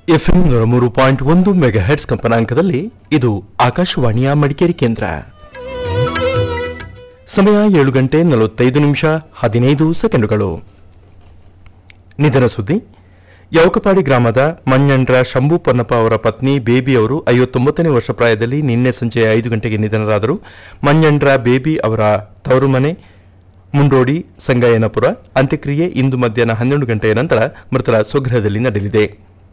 FM ನೂರ ಮೂರು point ಒಂದು ಮೆಗಾ ಹೆಡ್ಸ್ ಕಂಪನಾಂಕದಲ್ಲಿ ಇದು ಆಕಾಶವಾಣಿಯ ಮಡಿಕೇರಿ ಕೇಂದ್ರ ಸಮಯ ಏಳು ಗಂಟೆ ನಲವತ್ತೈದು ನಿಮಿಷ ಹದಿನೈದು ಸೆಕೆಂಡುಗಳು ನಿಧನ ಸುದ್ದಿ ಯೌಕಪಾಡಿ ಗ್ರಾಮದ ಮಂಜಂಡ್ರ ಶಂಭು ಪೊನ್ನಪ್ಪ ಅವರ ಪತ್ನಿ ಬೇಬಿ ಅವರು ಐವತ್ತೊಂಬತ್ತನೇ ವರ್ಷ ಪ್ರಾಯದಲ್ಲಿ ನಿನ್ನೆ ಸಂಜೆ ಐದು ಗಂಟೆಗೆ ನಿಧನರಾದರು ಮಂಜಂಡ್ರ ಬೇಬಿ ಅವರ ತವರು ಮನೆ ಮುಂಡೋಡಿ ಸಂಗಯ್ಯನಪುರ ಅಂತ್ಯಕ್ರಿಯೆ ಇಂದು ಮಧ್ಯಾಹ್ನ ಹನ್ನೆರಡು ಗಂಟೆಯ ನಂತರ ಮೃತರ ಸ್ವಗೃಹದಲ್ಲಿ ನಡೆಯಲಿದೆ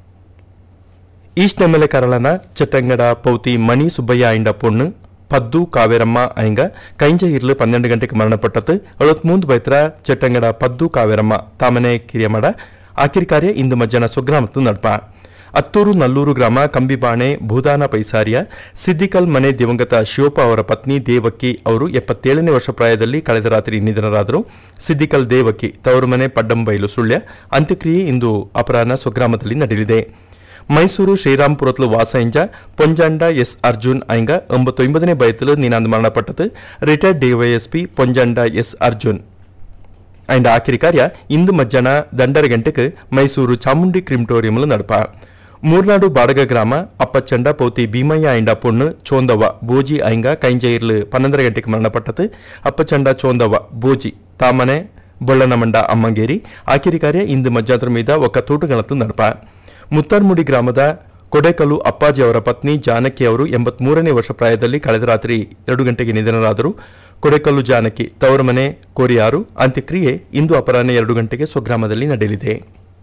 ಈಸ್ಟ್ ನೆಮ್ಮಲೆ ಕರಳನ ಚಟ್ಟಂಗಡ ಪೌತಿ ಮಣಿ ಸುಬ್ಬಯ್ಯ ಐಂಡ ಪೊಣ್ಣು ಪದ್ದು ಕಾವೇರಮ್ಮ ಐಂಗ ಕೈಂಜ ಇರ್ಲು ಪನ್ನೆರಡು ಗಂಟೆಗೆ ಮರಣಪಟ್ಟದ್ದು ಅಳವತ್ಮೂಂದು ಬೈತ್ರ ಚಟ್ಟಂಗಡ ಪದ್ದು ಕಾವೇರಮ್ಮ ತಾಮನೆ ಕಿರಿಯಮಡ ಆಕಿರಿ ಕಾರ್ಯ ಇಂದು ಮಧ್ಯಾಹ್ನ ಸ್ವಗ್ರಾಮತ್ತು ನಡ್ಪ ಅತ್ತೂರು ನಲ್ಲೂರು ಗ್ರಾಮ ಕಂಬಿಬಾಣೆ ಭೂದಾನ ಪೈಸಾರಿಯ ಸಿದ್ದಿಕಲ್ ಮನೆ ದಿವಂಗತ ಶಿವಪ್ಪ ಅವರ ಪತ್ನಿ ದೇವಕ್ಕಿ ಅವರು ಎಪ್ಪತ್ತೇಳನೇ ವರ್ಷ ಪ್ರಾಯದಲ್ಲಿ ಕಳೆದ ರಾತ್ರಿ ನಿಧನರಾದರು ಸಿದ್ದಿಕಲ್ ದೇವಕ್ಕಿ ತವರು ಮನೆ ಪಡ್ಡಂಬೈಲು ಸುಳ್ಯ ಅಂತ್ಯಕ್ರಿಯೆ ಇಂದು ಅಪರಾಹ್ನ ಸ್ವಗ್ರಾಮದಲ್ಲಿ ನಡೆಯಲಿದೆ ಮೈಸೂರು ಶ್ರೀರಾಂಪುರತ್ಲು ವಾಸೈಂಜ ಪೊಂಜಾಂಡ ಎಸ್ ಅರ್ಜುನ್ ಐಂಗ ಒಂಬತ್ತೊಂಬದನೇ ಬಯತಲು ನೀನಾಂದು ಮರಣಪಟ್ಟது retired DYSP Ponjanda S Arjun and ಆಖರಿ ಕಾರ್ಯ ಇಂದು ಮಧ್ಯಾಹ್ನ ದಂಡರ ಗಂಟೆಗೆ ಮೈಸೂರು ಚಾಮುಂಡಿ ಕ್ರಿಮಿಟೋರಿಯಂಲು ನಡಪ ಮೂರ್ನಾಡು ಬಾಡಗ ಗ್ರಾಮ ಅಪ್ಪಚ್ಚಂಡ ಪೌತಿ ಭೀಮಯ್ಯ ಐಂಡ ಪೊಣ್ಣು ಚೋಂದವ್ವ ಬೋಜಿ ಐಂಗ ಕೈಂಜೈರ್ಲು ಪನ್ನೊಂದರ ಗಂಟೆಗೆ ಮರಣಪಟ್ಟது ಅಪ್ಪಚ್ಚಂಡ ಚೋಂದವ್ವ ಬೋಜಿ ತಾಮನೆ ಬೊಳ್ಳನಮಂಡ ಅಮ್ಮಂಗೇರಿ ಆಖರಿ ಕಾರ್ಯ ಇಂದು ಮಧ್ಯಾಹ್ನ ಮೀದ ಒಕ್ಕ ತೋಟಗಳತ್ತು ನಡಪ ಮುತ್ತಾರ್ಮುಡಿ ಗ್ರಾಮದ ಕೊಡೆಕಲ್ಲು ಅಪ್ಪಾಜಿ ಅವರ ಪತ್ನಿ ಜಾನಕಿ ಅವರು ಎಂಬತ್ಮೂರನೇ ವರ್ಷ ಪ್ರಾಯದಲ್ಲಿ ಕಳೆದ ರಾತ್ರಿ ಎರಡು ಗಂಟೆಗೆ ನಿಧನರಾದರು ಕೊಡೆಕಲ್ಲು ಜಾನಕಿ ತವರು ಮನೆ ಕೋರಿಯಾರು ಅಂತ್ಯಕ್ರಿಯೆ ಇಂದು ಅಪರಾಹ್ನ ಎರಡು ಗಂಟೆಗೆ ಸ್ವಗ್ರಾಮದಲ್ಲಿ ನಡೆಯಲಿದೆ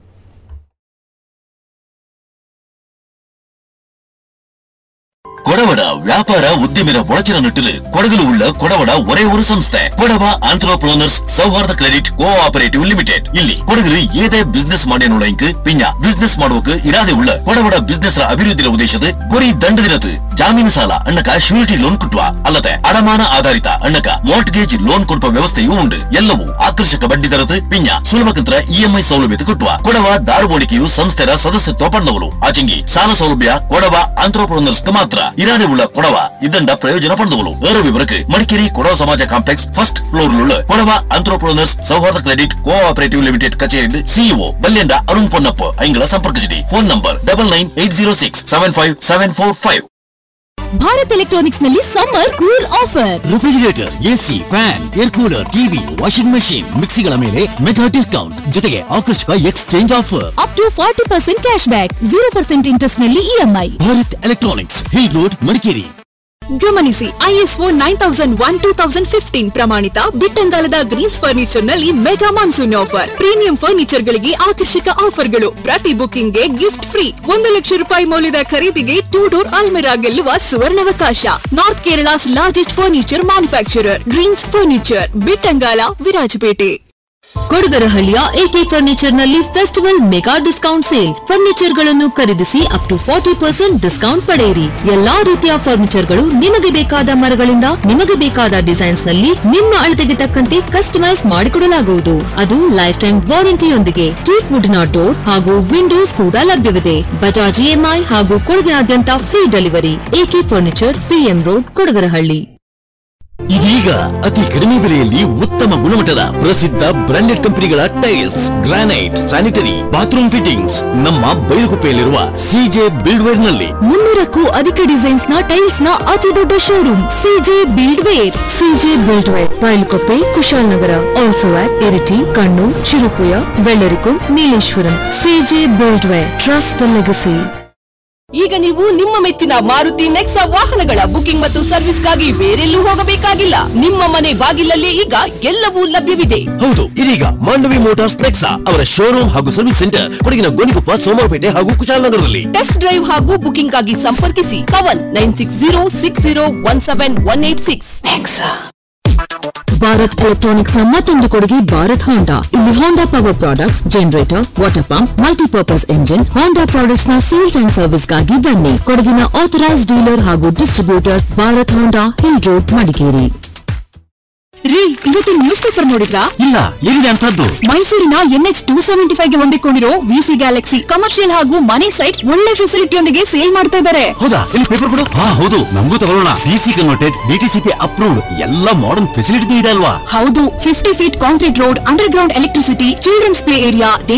கொடவட வியாபார உத்திமிர உழைச்சின நட்டில் கொடகுல உள்ள கொடவட ஒரே ஒரு ಸಂಸ್ಥೆ Kodava entrepreneurs Souharda credit cooperative limited ಇಲ್ಲಿ ಕೊಡಗಲು ಏದೇ ಬಿಸ್ನೆಸ್ ಮಾಡೇನುಳಂಕ್ ಪಿಂಜ ಬಿಸ್ನೆಸ್ ಮಾಡುವಕ್ಕೆ ಇರಾದೆ ಉಳ್ಳ ಕೊಡವಡ ಬಿಸ್ನೆಸ್ ಅಭಿವೃದ್ಧಿಯ ಉದ್ದೇಶದ ಗುರಿ ದಂಡದಿನದು ಜಾಮೀನು ಸಾಲ ಅಣ್ಣಕ ಶ್ಯೂರಿಟಿ ಲೋನ್ ಕೊಟ್ಟುವ ಅಲ್ಲದೆ ಅಡಮಾನ ಆಧಾರಿತ ಅಣ್ಣಕ ಮಾರ್ಟ್ಗೇಜ್ ಲೋನ್ ಕೊಡುವ ವ್ಯವಸ್ಥೆಯೂ ಉಂಟು ಎಲ್ಲವೂ ಆಕರ್ಷಕ ಬಡ್ಡಿ ದರದ ಪಿಂಜ ಸುಲಭಕಂತ್ರ ಇಎಂಐ ಸೌಲಭ್ಯತೆ ಕೊಟ್ಟುವ ಕೊಡವ ದಾರುಬೋಳಿಕೆಯು ಸಂಸ್ಥೆರ ಸದಸ್ಯತ್ವ ಪಡೆದವರು ಆಚೆಂಗಿ ಸಾಲ ಸೌಲಭ್ಯ ಕೊಡವ ಆಂಟ್ರಪ್ರನರ್ಸ್ ಮಾತ್ರ ಇರಾದೆ ಉಳ್ಳ ಕೊಡವ ಇದಂಡ ಪ್ರಯೋಜನ ಪಡೆದವರು ಏರ ವಿವರಕ್ಕೆ ಮಡಿಕೇರಿ ಕೊಡವ ಸಮಾಜ ಕಾಂಪ್ಲೆಕ್ಸ್ ಫಸ್ಟ್ ಫ್ಲೋರ್ ಉಳ್ಳ Kodava entrepreneurs Souharda credit cooperative limited ಕಚೇರಿ ಸಿಇಒ ಬಲ್ಯಂಡ ಅರುಣ್ ಪೊನ್ನಪ್ಪ ಐಂಗಳ ಸಂಪರ್ಕಿಸಿದೆ phone number double nine eight zero six seven five seven four five Bharat electronics ನಲ್ಲಿ summer cool offer refrigerator AC fan air cooler TV washing machine ಮಿಕ್ಸಿಗಳ ಮೇಲೆ mega discount ಜೊತೆಗೆ ಆಕರ್ಷಕ exchange offer up to forty percent cash back zero percent interest ನಲ್ಲಿ EMI Bharat electronics hill road Madikeri ಗಮನಿಸಿ ISO nine thousand one two thousand fifteen ಪ್ರಮಾಣಿತ ಬಿಟ್ಟಂಗಾಲದ Greens furniture ನಲ್ಲಿ mega monsoon offer premium furniture ಗಳಿಗೆ ಆಕರ್ಷಕ ಆಫರ್ಗಳು ಪ್ರತಿ ಬುಕಿಂಗ್ ಗೆ ಗಿಫ್ಟ್ ಫ್ರೀ ಒಂದು ಲಕ್ಷ ರೂಪಾಯಿ ಮೌಲ್ಯದ ಖರೀದಿಗೆ ಟೂ ಡೋರ್ ಅಲ್ಮೆರಾ ಗೆಲ್ಲುವ ಸುವರ್ಣಾವಕಾಶ north Kerala's largest furniture manufacturer Greens furniture Bittangala Virajpet ಕೊಡಗರಹಳ್ಳಿಯ ಎಕೆ ಫರ್ನಿಚರ್ ನಲ್ಲಿ festival mega discount sale furniture ಗಳನ್ನು ಖರೀದಿಸಿ up to forty percent discount ಪಡೆಯಿರಿ ಎಲ್ಲಾ ರೀತಿಯ ಫರ್ನಿಚರ್ ಗಳು ನಿಮಗೆ ಬೇಕಾದ ಮರಗಳಿಂದ ನಿಮಗೆ ಬೇಕಾದ ಡಿಸೈನ್ಸ್ ನಲ್ಲಿ ನಿಮ್ಮ ಅಳತೆಗೆ ತಕ್ಕಂತೆ ಕಸ್ಟಮೈಸ್ ಮಾಡಿಕೊಡಲಾಗುವುದು ಅದು ಲೈಫ್ ಟೈಮ್ ವಾರಂಟಿಯೊಂದಿಗೆ ಟೀಕ್ ವುಡ್ ನ ಡೋರ್ ಹಾಗೂ ವಿಂಡೋಸ್ ಕೂಡ ಲಭ್ಯವಿದೆ ಬಜಾಜ್ ಇಎಂಐ ಹಾಗೂ ಕೊಡಗಿನಾದ್ಯಂತ free delivery AK furniture PM road Kodagarahalli ಇದೀಗ ಅತಿ ಕಡಿಮೆ ಬೆಲೆಯಲ್ಲಿ ಉತ್ತಮ ಗುಣಮಟ್ಟದ ಪ್ರಸಿದ್ಧ ಬ್ರಾಂಡೆಡ್ ಕಂಪನಿಗಳ tiles granite sanitary bathroom fittings ನಮ್ಮ ಬೈಲುಗುಪ್ಪೆಯಲ್ಲಿರುವ ಸಿಜೆ ಬಿಲ್ಡ್ವೇರ್ ನಲ್ಲಿ ಮುನ್ನೂರಕ್ಕೂ ಅಧಿಕ ಡಿಸೈನ್ಸ್ ನ ಟೈಲ್ಸ್ ನ ಅತಿ ದೊಡ್ಡ showroom CJ buildware CJ buildware Bylakuppe Kushalnagar also at Iritty Kannur Cherupuzha Bellarikund Nileshwaram CJ buildware trust the legacy ಈಗ ನೀವು ನಿಮ್ಮ ಮೆಚ್ಚಿನ ಮಾರುತಿ ನೆಕ್ಸಾ ವಾಹನಗಳ ಬುಕಿಂಗ್ ಮತ್ತು ಸರ್ವಿಸ್ಗಾಗಿ ಬೇರೆಲ್ಲೂ ಹೋಗಬೇಕಾಗಿಲ್ಲ ನಿಮ್ಮ ಮನೆ ಬಾಗಿಲಲ್ಲೇ ಈಗ ಎಲ್ಲವೂ ಲಭ್ಯವಿದೆ ಹೌದು ಇದೀಗ ಮಾಂಡವಿ ಮೋಟಾರ್ಸ್ ನೆಕ್ಸಾ ಅವರ ಶೋರೂಮ್ ಹಾಗೂ ಸರ್ವಿಸ್ ಸೆಂಟರ್ ಕೊಡಗಿನ ಗೋಣಿಕೊಪ್ಪ ಸೋಮವಾರಪೇಟೆ ಹಾಗೂ ಕುಶಾಲನಗರದಲ್ಲಿ ಟೆಸ್ಟ್ ಡ್ರೈವ್ ಹಾಗೂ ಬುಕಿಂಗ್ ಆಗಿ ಸಂಪರ್ಕಿಸಿ Kavan nine six zero six zero one seven one eight six Bharat electronics ನ ಮತ್ತೊಂದು ಕೊಡುಗೆ ಭಾರತ್ ಹೋಂಡಾ ಇಲ್ಲಿ Honda power product generator water pump multipurpose engine Honda products ನ ಸೇಲ್ಸ್ ಅಂಡ್ ಸರ್ವಿಸ್ ಗಾಗಿ ಬನ್ನಿ ಕೊಡಗಿನ ಆಥರೈಸ್ ಡೀಲರ್ ಹಾಗೂ distributor Bharat Honda hill road Madikeri ರೀ ಇವತ್ತಿನ ನ್ಯೂಸ್ ಪೇಪರ್ ನೋಡಿದ್ರಾ ಇಲ್ಲ ಏನಿದೆ ಅಂತದ್ದು ಮೈಸೂರಿನ ಎನ್ಎಚ್ ಟೂ ಸೆವೆಂಟಿ ಫೈವ್ ಗೆ ಹೊಂದಿಕೊಂಡಿರೋ ವಿಸಿ ಗ್ಯಾಲಕ್ಸಿ ಕಮರ್ಷಿಯಲ್ ಹಾಗೂ ಮನೆ ಸೈಟ್ ಒಳ್ಳೆ ಫೆಸಿಲಿಟಿಯೊಂದಿಗೆ ಸೇಲ್ ಮಾಡ್ತಾ ಇದ್ದಾರೆ ಹೌದಾ ಇಲ್ಲಿ ಪೇಪರ್ ಕೊಡು ಹಾ ಹೌದು ನಮಗೂ ತಗೊಳ್ಳೋಣ ಡಿಸಿ ಕನ್ವರ್ಟೆಡ್ ಡಿಟಿಸಿಪಿ ಅಪ್ರೂವ್ಡ್ ಎಲ್ಲ ಮಾಡರ್ನ್ ಫೆಸಿಲಿಟಿ ಇದೆ ಅಲ್ವಾ ಹೌದು fifty feet concrete road underground electricity children's play area